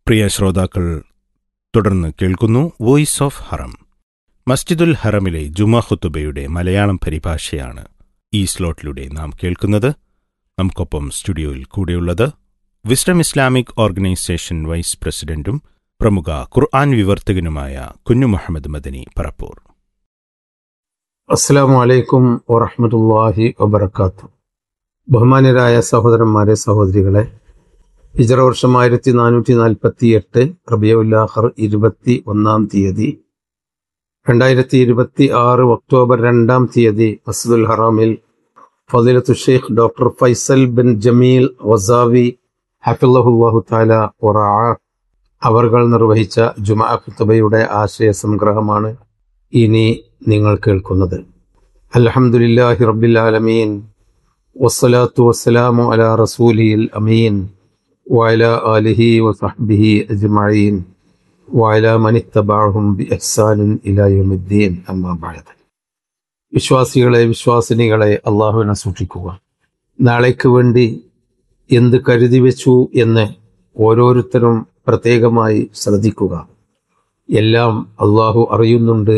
പ്രിയ ശ്രോതാക്കൾ തുടർന്ന് കേൾക്കുന്നു വോയിസ് ഓഫ് ഹറം മസ്ജിദുൽ ഹറമിലെ ജുമാ ഖുത്തുബയുടെ മലയാളം പരിഭാഷയാണ് ഈ സ്ലോട്ടിലൂടെ നാം കേൾക്കുന്നത് നമുക്കൊപ്പം സ്റ്റുഡിയോയിൽ കൂടെയുള്ളത് വിസ്ഡം ഇസ്ലാമിക് ഓർഗനൈസേഷൻ വൈസ് പ്രസിഡന്റും പ്രമുഖ ഖുർആൻ വിവർത്തകനുമായ കുഞ്ഞു മുഹമ്മദ് മദനി പറപ്പൂർ അസ്സാം വലൈക്കും വറഹമത്തല്ലാഹി വബർക്കാത്തു ബഹുമാന്യരായ സഹോദരന്മാരെ സഹോദരികളെ ഹിജറ വർഷം ആയിരത്തി നാനൂറ്റി നാൽപ്പത്തി എട്ട് റബിയുല്ലാഹർ ഇരുപത്തി ഒന്നാം തീയതി രണ്ടായിരത്തി ഇരുപത്തി ആറ് ഒക്ടോബർ രണ്ടാം തീയതി മസ്ദുൽ ഹറാമിൽ ഫദിലത്തു ഷെയ്ഖ് ഡോക്ടർ ഫൈസൽ ബിൻ ജമീൽ വസാവി ഹഫിള്ളഹുല്ലാഹു താല ഒറാ അവർകൾ നിർവഹിച്ച ജുമാ ഖുത്തുബയുടെ ആശയ സംഗ്രഹമാണ് ഇനി നിങ്ങൾ കേൾക്കുന്നത് അൽഹംദുലില്ലാഹി റബ്ബിൽ ആലമീൻ വസ്സലാത്തു വസ്സലാമു അലാ റസൂലിൽ അമീൻ വഅല ആലിഹി വസഹ്ബിഹി അജ്മഈൻ വഅല മൻ ഇത്തബഅഹും ബിഇഹ്സാനിൻ ഇലാ യൗമിദ്ദീൻ അമ്മാ ബഅദ് വിശ്വാസികളെ വിശ്വാസിനികളെ അള്ളാഹുവിനെ സൂക്ഷിക്കുക നാളേക്ക് വേണ്ടി എന്ത് കരുതി വെച്ചു എന്ന് ഓരോരുത്തരും പ്രത്യേകമായി ശ്രദ്ധിക്കുക എല്ലാം അള്ളാഹു അറിയുന്നുണ്ട്